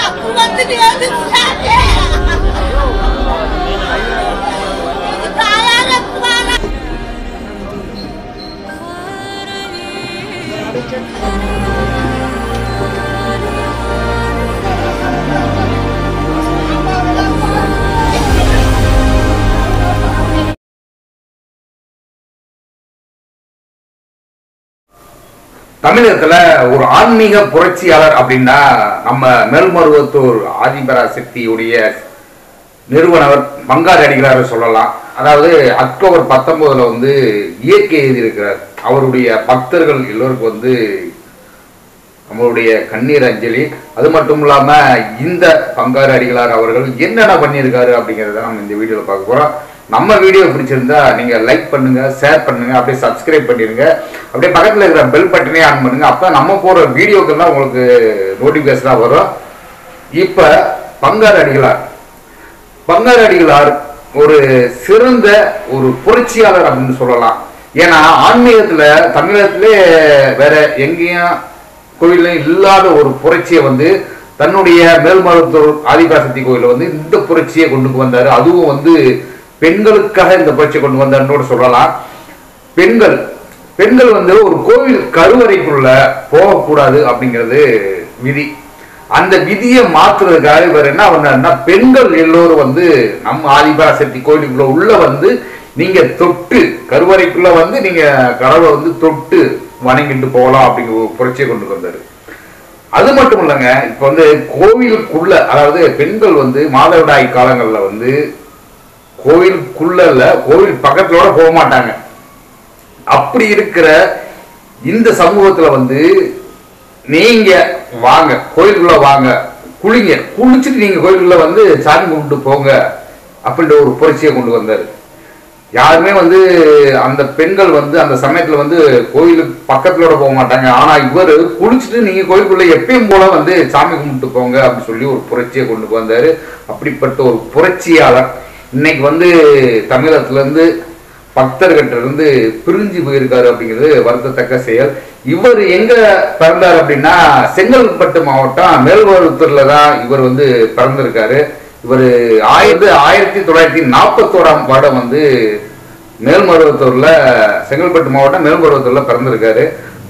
தப்பு வந்துட்டு வந்து சாமி. இது தாயார குமாரா. தமிழகத்துல ஒரு ஆன்மீக புரட்சியாளர் அப்படின்னா நம்ம மேல்மருவத்தூர் ஆதிபராசக்தியுடைய நிறுவனர் பங்காரு அடிகளார் சொல்லலாம் அதாவது அக்டோபர் பத்தொன்பதுல வந்து இயற்கை எழுதியிருக்கிறார் அவருடைய பக்தர்கள் எல்லோருக்கும் வந்து நம்மளுடைய கண்ணீர் அஞ்சலி அது மட்டும் இல்லாம இந்த பங்காரு அடிகளார் அவர்கள் என்னென்ன பண்ணியிருக்காரு அப்படிங்கறத நம்ம இந்த வீடியோல பார்க்க போறோம் நம்ம வீடியோ பிடிச்சிருந்தா நீங்க லைக் பண்ணுங்க ஷேர் பண்ணுங்க அப்படியே சப்ஸ்கிரைப் பண்ணிருங்க அப்படியே பக்கத்துல இருக்கிற பெல் பட்டனே ஆன் பண்ணுங்க அப்ப நம்ம போற வீடியோக்கள் தான் உங்களுக்கு நோட்டிபிகேஷனா வரும் இப்ப பங்காரு அடிகளார் பங்காரு அடிகளார் ஒரு சிறந்த ஒரு புரட்சியாளர் அப்படின்னு சொல்லலாம் ஏன்னா ஆன்மீகத்துல தமிழகத்திலே வேற எங்கேயும் கோயிலும் இல்லாத ஒரு புரட்சியை வந்து தன்னுடைய மேல்மருவத்தூர் ஆதிகாசக்தி கோயில வந்து இந்த புரட்சியை கொண்டு வந்தாரு அதுவும் வந்து பெண்களுக்காக இந்த புரட்சியை கொண்டு வந்தாருன்னு கூட சொல்லலாம் பெண்கள் பெண்கள் வந்து ஒரு கோவில் கருவறைக்குள்ள போகக்கூடாது அப்படிங்கிறது விதி அந்த விதியை மாத்துறதுக்காக இவர் என்ன பண்ணாருன்னா பெண்கள் எல்லோரும் வந்து நம்ம ஆதிபராசக்தி கோயிலுக்குள்ள உள்ள வந்து நீங்க தொட்டு கருவறைக்குள்ள வந்து நீங்க கடவுளை வந்து தொட்டு வணங்கிட்டு போகலாம் அப்படிங்கிற ஒரு புரட்சியை கொண்டு வந்தாரு அது மட்டும் இல்லைங்க இப்ப வந்து கோவிலுக்குள்ள அதாவது பெண்கள் வந்து மாதவிடாய் காலங்கள்ல வந்து கோவிலுக்குள்ள இல்ல கோவில் பக்கத்தோட போக மாட்டாங்க அப்படி இருக்கிற இந்த சமூகத்துல வந்து நீங்க வாங்க கோயிலுக்குள்ள வாங்க குளிங்க குளிச்சுட்டு நீங்க கோயிலுக்குள்ள வந்து சாமி கும்பிட்டு போங்க அப்படின்ற ஒரு புரட்சியை கொண்டு வந்தாரு யாருமே வந்து அந்த பெண்கள் வந்து அந்த சமயத்துல வந்து கோயிலுக்கு பக்கத்துலோட போக மாட்டாங்க ஆனா இவர் குளிச்சுட்டு நீங்க கோயிலுக்குள்ள எப்பயும் போல வந்து சாமி கும்பிட்டு போங்க அப்படின்னு சொல்லி ஒரு புரட்சியை கொண்டு வந்தாரு அப்படிப்பட்ட ஒரு புரட்சியாளர் இன்னைக்கு வந்து தமிழகத்துல இருந்து பக்தர்கிட்ட இருந்து பிரிஞ்சு போயிருக்காரு அப்படிங்கிறது வருத்தத்தக்க செயல் இவர் எங்க பிறந்தார் அப்படின்னா செங்கல்பட்டு மாவட்டம் மேல்வருத்தூர்ல தான் இவர் வந்து பிறந்திருக்காரு இவர் ஆயிரத்தி ஆயிரத்தி தொள்ளாயிரத்தி நாற்பத்தோராம் வருடம் வந்து மேல்மருவத்தூர்ல செங்கல்பட்டு மாவட்டம் மேல்மருவத்தூர்ல பிறந்திருக்காரு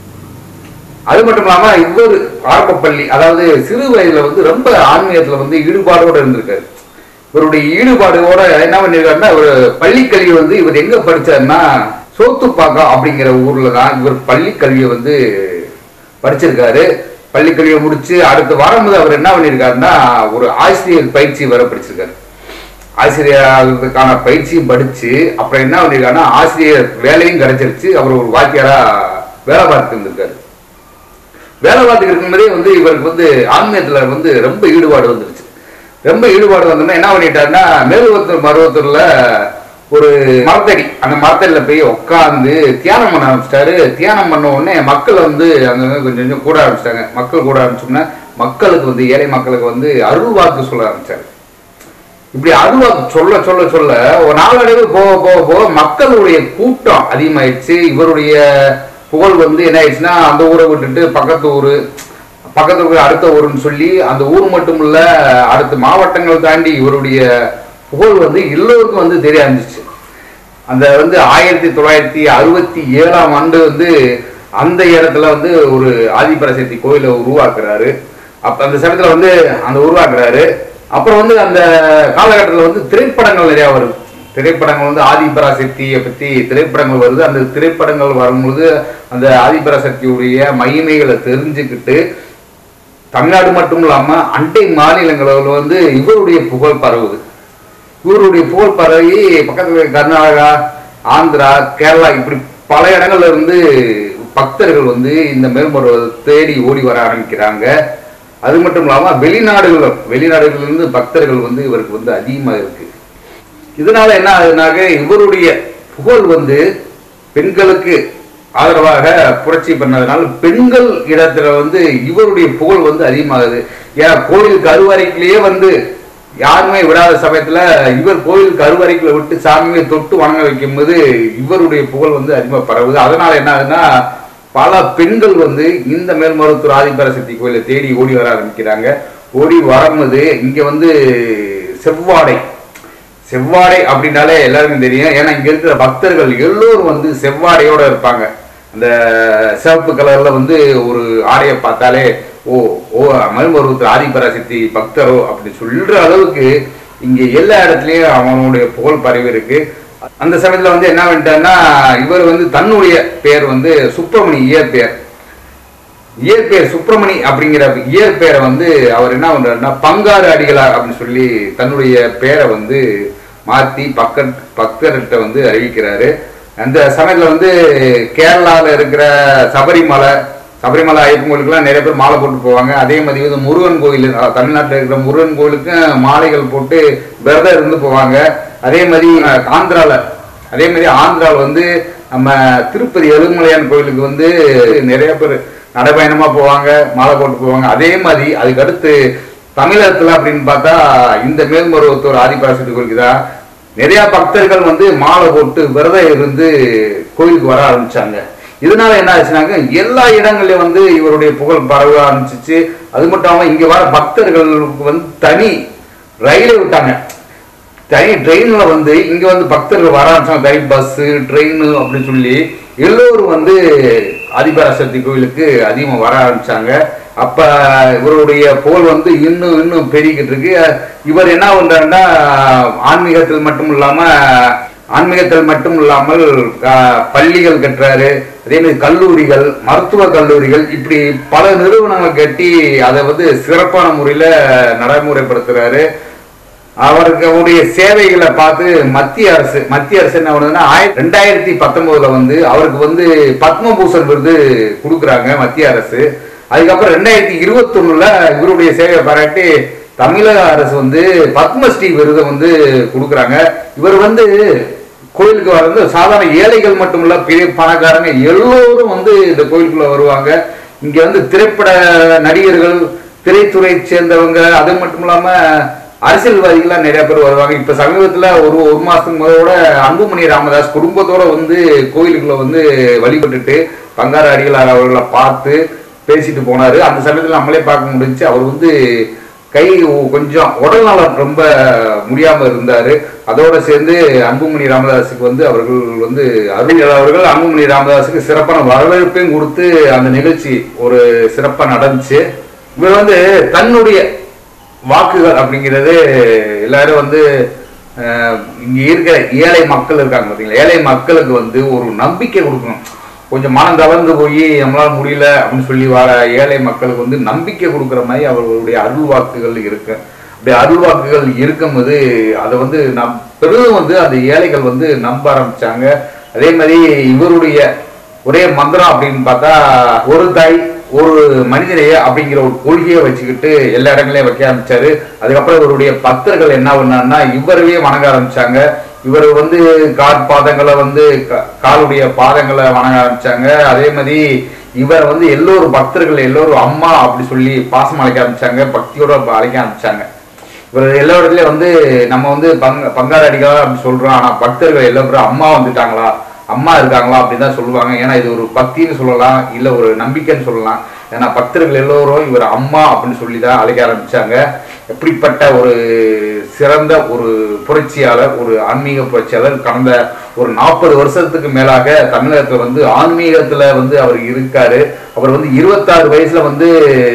அது மட்டும் இல்லாம இவர் ஆரம்பப்பள்ளி அதாவது சிறு வயதுல வந்து ரொம்ப ஆன்மீகத்துல வந்து ஈடுபாடோட இருந்திருக்காரு இவருடைய ஈடுபாடோட என்ன பண்ணிருக்காருன்னா ஒரு பள்ளி கல்வி வந்து இவர் எங்க படிச்சாருன்னா சோத்துப்பாக்கம் அப்படிங்கிற ஊர்ல தான் இவர் பள்ளி கல்வியை வந்து படிச்சிருக்காரு பள்ளி கல்வியை முடிச்சு அடுத்த வாரம் வந்து அவர் என்ன பண்ணியிருக்காருன்னா ஒரு ஆசிரியர் பயிற்சி வர படிச்சிருக்காரு ஆசிரியர்களுக்கான பயிற்சியும் படிச்சு அப்புறம் என்ன பண்ணிருக்காருன்னா ஆசிரியர் வேலையும் கிடைச்சிருச்சு அவர் ஒரு வாத்தியாரா வேலை பார்த்துட்டு இருந்திருக்காரு வேலை பார்த்துட்டு இருக்கும்போதே வந்து இவருக்கு வந்து ஆன்மீகத்துல வந்து ரொம்ப ஈடுபாடு வந்துருச்சு ரொம்ப ஈடுபாடு வந்தோம்னா என்ன பண்ணிட்டாருன்னா மேலுவத்தூர் மருவத்தூர்ல ஒரு மரத்தடி அந்த மரத்தடியில போய் உட்காந்து தியானம் பண்ண ஆரம்பிச்சிட்டாரு தியானம் பண்ண உடனே மக்கள் வந்து அங்க கொஞ்சம் கொஞ்சம் கூட ஆரம்பிச்சிட்டாங்க மக்கள் கூட ஆரம்பிச்சோம்னா மக்களுக்கு வந்து ஏழை மக்களுக்கு வந்து அருள் வாக்கு சொல்ல ஆரம்பிச்சாரு இப்படி அருள்வாக்கு சொல்ல சொல்ல சொல்ல ஒரு நாளடைவு போக போக போக மக்களுடைய கூட்டம் அதிகமாயிடுச்சு இவருடைய புகழ் வந்து என்ன ஆயிடுச்சுன்னா அந்த ஊரை விட்டுட்டு பக்கத்து ஊர் பக்கத்து ஊர் அடுத்த ஊருன்னு சொல்லி அந்த ஊர் மட்டும் இல்ல அடுத்த மாவட்டங்கள் தாண்டி இவருடைய புகழ் வந்து எல்லோருக்கும் வந்து தெரிய ஆரம்பிச்சிச்சு அந்த வந்து ஆயிரத்தி தொள்ளாயிரத்தி அறுபத்தி ஏழாம் ஆண்டு வந்து அந்த இடத்துல வந்து ஒரு ஆதிபராசக்தி கோயிலை உருவாக்குறாரு அப்ப அந்த சமயத்துல வந்து அந்த உருவாக்குறாரு அப்புறம் வந்து அந்த காலகட்டத்தில் வந்து திரைப்படங்கள் நிறைய வருது திரைப்படங்கள் வந்து ஆதிபராசக்தியை பத்தி திரைப்படங்கள் வருது அந்த திரைப்படங்கள் வரும்பொழுது அந்த ஆதிபராசக்தியுடைய மகிமைகளை தெரிஞ்சுக்கிட்டு தமிழ்நாடு மட்டும் இல்லாம அண்டை மாநிலங்களில் வந்து இவருடைய புகழ் பரவுது இவருடைய புகழ் பரவி பக்கத்துல கர்நாடகா ஆந்திரா கேரளா இப்படி பல இடங்கள்ல இருந்து பக்தர்கள் வந்து இந்த மேல்மருவத்தை தேடி ஓடி வர ஆரம்பிக்கிறாங்க அது மட்டும் இல்லாம வெளிநாடுகள் வெளிநாடுகள்ல இருந்து பக்தர்கள் வந்து இவருக்கு வந்து அதிகமா இருக்கு இதனால என்ன ஆகுதுனாக்க இவருடைய புகழ் வந்து பெண்களுக்கு ஆதரவாக புரட்சி பண்ணதுனால பெண்கள் இடத்துல வந்து இவருடைய புகழ் வந்து அதிகமாகுது ஏன் கோயில் கருவறைக்குள்ளேயே வந்து யாருமே விடாத சமயத்துல இவர் கோயில் கருவறைக்குள்ள விட்டு சாமியை தொட்டு வணங்க வைக்கும்போது இவருடைய புகழ் வந்து அதிகமா பரவுது அதனால என்ன ஆகுதுன்னா பல பெண்கள் வந்து இந்த மேல்மருவத்தூர் ஆதிபராசக்தி கோயிலை தேடி ஓடி வர ஆரம்பிக்கிறாங்க ஓடி வரும்போது இங்க வந்து செவ்வாடை செவ்வாடை அப்படின்னாலே எல்லாருக்கும் தெரியும் ஏன்னா இங்க இருக்கிற பக்தர்கள் எல்லோரும் வந்து செவ்வாடையோட இருப்பாங்க அந்த சிவப்பு கலர்ல வந்து ஒரு ஆடையை பார்த்தாலே ஓ ஓ மருமருவத்து ஆதிபராசக்தி பக்தரோ அப்படி சொல்ற அளவுக்கு இங்க எல்லா இடத்துலயும் அவனுடைய புகழ் பரவி இருக்கு அந்த சமயத்துல வந்து என்ன பண்ணிட்டாருன்னா இவர் வந்து தன்னுடைய பேர் வந்து சுப்பிரமணி இயற்பெயர் இயற்பெயர் சுப்பிரமணி அப்படிங்கிற இயற்பெயரை வந்து அவர் என்ன பண்றாருன்னா பங்காறு அடிகளார் அப்படின்னு சொல்லி தன்னுடைய பேரை வந்து மாத்தி பக்க பக்தர்கிட்ட வந்து அறிவிக்கிறாரு அந்த சமயத்துல வந்து கேரளால இருக்கிற சபரிமலை சபரிமலை ஐயப்பன் கோயிலுக்குலாம் நிறைய பேர் மாலை போட்டு போவாங்க அதே மாதிரி வந்து முருகன் கோயில் அஹ், தமிழ்நாட்டுல இருக்கிற முருகன் கோயிலுக்கு மாலைகள் போட்டு விரதம் இருந்து போவாங்க அதே மாதிரி அஹ், ஆந்திரால அதே மாதிரி ஆந்திராவில் வந்து நம்ம திருப்பதி எழுமலையான் கோயிலுக்கு வந்து நிறைய பேர் நடைபயணமா போவாங்க மாலை போட்டு போவாங்க அதே மாதிரி அதுக்கு அடுத்து தமிழகத்துல அப்படின்னு பார்த்தா இந்த மேல்மருவத்தூர் ஆதிபராசக்தி கோயிலுக்கு தான் நிறைய பக்தர்கள் வந்து மாலை போட்டு விரதம் இருந்து கோயிலுக்கு வர ஆரம்பிச்சாங்க இதனால என்ன ஆச்சுனாக்க எல்லா இடங்கள்லயும் வந்து இவருடைய புகழ் பரவ ஆரம்பிச்சிச்சு அது மட்டும் இல்லாம இங்க வர பக்தர்களுக்கு வந்து தனி ரயிலை விட்டாங்க தனி ட்ரெயின்ல வந்து இங்க வந்து பக்தர்கள் வர ஆரம்பிச்சாங்க தனி பஸ் ட்ரெயின் அப்படின்னு சொல்லி எல்லோரும் வந்து ஆதிபராசக்தி கோயிலுக்கு அதிகமா வர ஆரம்பிச்சாங்க அப்ப இவருடைய புகழ் வந்து இன்னும் இன்னும் பெருகிட்டு இருக்கு இவர் என்ன பண்றாருன்னா ஆன்மீகத்தில் மட்டும் இல்லாம ஆன்மீகத்தில் மட்டும் இல்லாமல் ஆஹ், பள்ளிகள் கட்டுறாரு அதே மாதிரி கல்லூரிகள் மருத்துவ கல்லூரிகள் இப்படி பல நிறுவனங்கள் கட்டி அதை வந்து சிறப்பான முறையில நடைமுறைப்படுத்துறாரு அவருக்கு அவருடைய சேவைகளை பார்த்து மத்திய அரசு மத்திய அரசு என்ன பண்ணுதுன்னா ஆயிரத்தி ரெண்டாயிரத்தி பத்தொன்பதுல வந்து அவருக்கு வந்து பத்மபூஷன் விருது கொடுக்குறாங்க மத்திய அரசு அதுக்கப்புறம் ரெண்டாயிரத்தி இருபத்தொன்னுல இவருடைய சேவையை பாராட்டி தமிழக அரசு வந்து பத்மஸ்ரீ விருதை வந்து கொடுக்குறாங்க இவர் வந்து கோயிலுக்கு வர்றது சாதாரண ஏழைகள் மட்டுமல்ல பெரிய பணக்காரங்க எல்லோரும் வந்து இந்த கோயிலுக்குள்ள வருவாங்க இங்க வந்து திரைப்பட நடிகர்கள் திரைத்துறை சேர்ந்தவங்க அது மட்டும் இல்லாம அரசியல்வாதிகள்லாம் நிறைய பேர் வருவாங்க இப்ப சமீபத்துல ஒரு ஒரு மாசத்துக்கு முதலோட அன்புமணி ராமதாஸ் குடும்பத்தோட வந்து கோயிலுக்குள்ள வந்து வழிபட்டுட்டு பங்கார அடிகளார் அவர்களை பார்த்து பேசிட்டு போனாரு அந்த சமயத்துல நம்மளே பார்க்க முடிஞ்சுச்சு அவர் வந்து கை ஒ- கொஞ்சம் உடல் நலம் ரொம்ப முடியாம இருந்தாரு அதோட சேர்ந்து அன்புமணி ராமதாஸுக்கு வந்து அவர்கள் வந்து அறிஞர் அவர்கள் அன்புமணி ராமதாஸுக்கு சிறப்பான வரவேற்பையும் கொடுத்து அந்த நிகழ்ச்சி ஒரு சிறப்பா நடந்துச்சு இவர் வந்து தன்னுடைய வாக்குகள் அப்படிங்கிறது எல்லாரும் வந்து அஹ், இங்க இருக்கிற ஏழை மக்கள் இருக்காங்க பார்த்தீங்களா ஏழை மக்களுக்கு வந்து ஒரு நம்பிக்கை கொடுக்கணும் கொஞ்சம் மனம் தளர்ந்து போய் நம்மளால முடியல அப்படின்னு சொல்லி வர ஏழை மக்களுக்கு வந்து நம்பிக்கை கொடுக்குற மாதிரி அவர்களுடைய அருள் வாக்குகள் இருக்கு அப்படி அருள் வாக்குகள் இருக்கும்போது அதை வந்து நம் பெரிதும் வந்து அந்த ஏழைகள் வந்து நம்ப ஆரம்பிச்சாங்க அதே மாதிரி இவருடைய ஒரே மந்திரம் அப்படின்னு பார்த்தா ஒரு தாய் ஒரு மனிதனைய அப்படிங்கிற ஒரு கொள்கையை வச்சுக்கிட்டு எல்லா இடங்களையும் வைக்க ஆரம்பிச்சாரு அதுக்கப்புறம் இவருடைய பக்தர்கள் என்ன பண்ணாங்கன்னா இவரையே வணங்க ஆரம்பிச்சாங்க இவர் வந்து காற்பாதங்களை வந்து கா- காலுடைய பாதங்களை வணங்க ஆரம்பிச்சாங்க அதே மாதிரி இவர் வந்து எல்லோரும் பக்தர்கள் எல்லோரும் அம்மா அப்படி சொல்லி பாசம் அழைக்க ஆரம்பிச்சாங்க பக்தியோட அழைக்க ஆரம்பிச்சாங்க இவர் எல்லா இடத்துலயும் வந்து நம்ம வந்து பங்க பங்காள அடிகளா அப்படி சொல்றோம் ஆனா பக்தர்கள் எல்லா பேரும் அம்மா வந்துட்டாங்களா அம்மா இருக்காங்களா அப்படின்னு தான் சொல்லுவாங்க ஏன்னா இது ஒரு பக்தின்னு சொல்லலாம் இல்ல ஒரு நம்பிக்கைன்னு சொல்லலாம் ஏன்னா பக்தர்கள் எல்லோரும் இவர் அம்மா அப்படின்னு சொல்லி தான் அழைக்க ஆரம்பிச்சாங்க எப்படிப்பட்ட ஒரு சிறந்த ஒரு புரட்சியாளர் ஒரு ஆன்மீக புரட்சியாளர் கடந்த ஒரு நாற்பது வருஷத்துக்கு மேலாக தமிழகத்துல வந்து ஆன்மீகத்துல வந்து அவர் இருக்காரு அவர் வந்து இருபத்தாறு வயசுல வந்து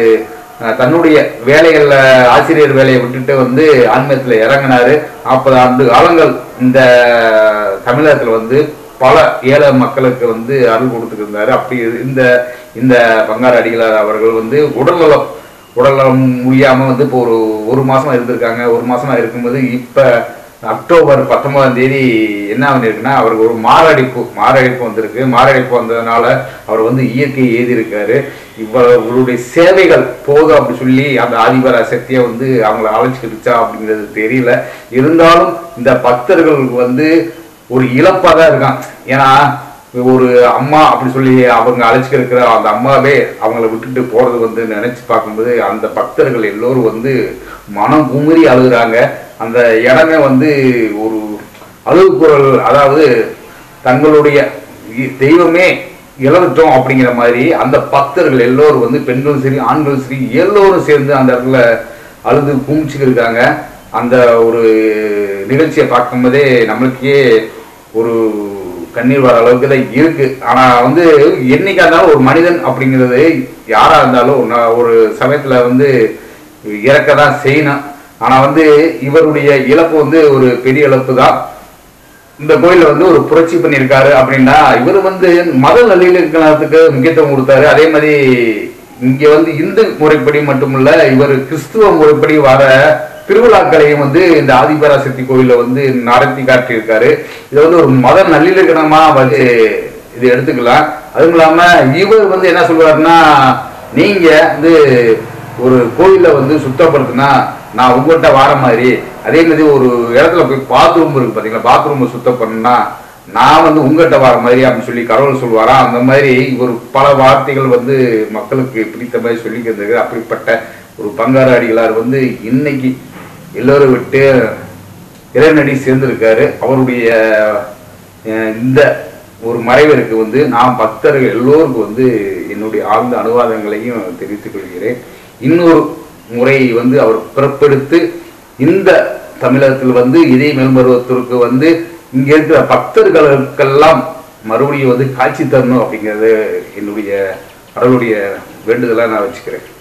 அஹ் தன்னுடைய வேலைகள்ல ஆசிரியர் வேலையை விட்டுட்டு வந்து ஆன்மீகத்துல இறங்கினாரு நாற்பது ஆண்டு காலங்கள் இந்த தமிழகத்துல வந்து பல ஏழை மக்களுக்கு வந்து அருள் கொடுத்துட்டு இருந்தாரு அப்படி இந்த இந்த பங்காரு அடிகளார் அவர்கள் வந்து உடல்நலம் உடல்நலம் முடியாம வந்து இப்போ ஒரு ஒரு மாசமா இருந்திருக்காங்க ஒரு மாசமா இருக்கும்போது இப்ப அக்டோபர் பத்தொன்பதாம் தேதி என்ன பண்ணிருக்குன்னா அவருக்கு ஒரு மாரடைப்பு மாரடைப்பு வந்திருக்கு மாரடைப்பு வந்ததுனால அவர் வந்து இயற்கை எழுதியிருக்காரு இவர்களுடைய சேவைகள் போதும் அப்படி சொல்லி அந்த ஆதிபர சக்தியை வந்து அவங்கள அழைச்சிக்கிடுச்சா அப்படிங்கிறது தெரியல இருந்தாலும் இந்த பக்தர்களுக்கு வந்து ஒரு இழப்பா தான் இருக்கான் ஏன்னா ஒரு அம்மா அப்படி சொல்லி அவங்க அழைச்சிக்க இருக்கிற அந்த அம்மாவே அவங்கள விட்டுட்டு போறது வந்து நினைச்சு பார்க்கும்போது அந்த பக்தர்கள் எல்லோரும் வந்து மனம் குமுறி அழுகுறாங்க அந்த இடமே வந்து ஒரு அழுகுக்குரல் அதாவது தங்களுடைய இ- தெய்வமே இழந்துட்டோம் அப்படிங்கிற மாதிரி அந்த பக்தர்கள் எல்லோரும் வந்து பெண்களும் சரி ஆண்களும் சரி எல்லோரும் சேர்ந்து அந்த இடத்துல அழுது குமிச்சுக்கு இருக்காங்க அந்த ஒரு நிகழ்ச்சியை பார்க்கும்போதே நம்மளுக்கே ஒரு கண்ணீர் வர அளவுக்கு தான் இருக்கு ஆனா வந்து என்னைக்கா இருந்தாலும் ஒரு மனிதன் அப்படிங்கிறது யாரா இருந்தாலும் ந- ஒரு சமயத்துல வந்து இறக்க தான் செய்யணும் ஆனா வந்து இவருடைய இழப்பு வந்து ஒரு பெரிய இழப்பு தான் இந்த கோயில்ல வந்து ஒரு புரட்சி பண்ணியிருக்காரு அப்படின்னா இவர் வந்து மத நல்லிணக்கத்துக்கு முக்கியத்துவம் கொடுத்தாரு அதே மாதிரி இங்க வந்து இந்து முறைப்படி மட்டுமல்ல இவர் கிறிஸ்துவ முறைப்படி வர திருவிழாக்களையும் வந்து இந்த ஆதிபராசக்தி கோயில்ல வந்து நடத்தி காட்டியிருக்காரு இதை வந்து ஒரு மத நல்லிணக்கணமா வந்து இது எடுத்துக்கலாம் அதுவும் இல்லாம இவர் வந்து என்ன சொல்றாருன்னா நீங்க வந்து ஒரு கோயில வந்து சுத்தப்படுத்தினா நான் உங்கள்கிட்ட வார மாதிரி அதே மாதிரி ஒரு இடத்துல போய் பாத்ரூம் இருக்கு பாத்தீங்களா பாத்ரூம் சுத்தம் பண்ணா நான் வந்து உங்கள்கிட்ட வர மாதிரி அப்படின்னு சொல்லி கடவுள் சொல்வாரா அந்த மாதிரி ஒரு பல வார்த்தைகள் வந்து மக்களுக்கு பிடித்த மாதிரி சொல்லிக்கிறது அப்படிப்பட்ட ஒரு பங்கார அடிகளார் வந்து இன்னைக்கு எல்லோரும் விட்டு இறைநடி சேர்ந்திருக்காரு அவருடைய அஹ், இந்த ஒரு மறைவிற்கு வந்து நான் பக்தர்கள் எல்லோருக்கும் வந்து என்னுடைய ஆழ்ந்த அனுவாதங்களையும் தெரிவித்துக் கொள்கிறேன் இன்னொரு முறை வந்து அவர் பிறப்பெடுத்து இந்த தமிழகத்தில் வந்து இதே மேல்மருவத்திற்கு வந்து இங்க இருக்கிற பக்தர்களுக்கெல்லாம் மறுபடியும் வந்து காட்சி தரணும் அப்படிங்கிறது என்னுடைய கடவுளுடைய வேண்டுதலாக நான் வச்சுக்கிறேன்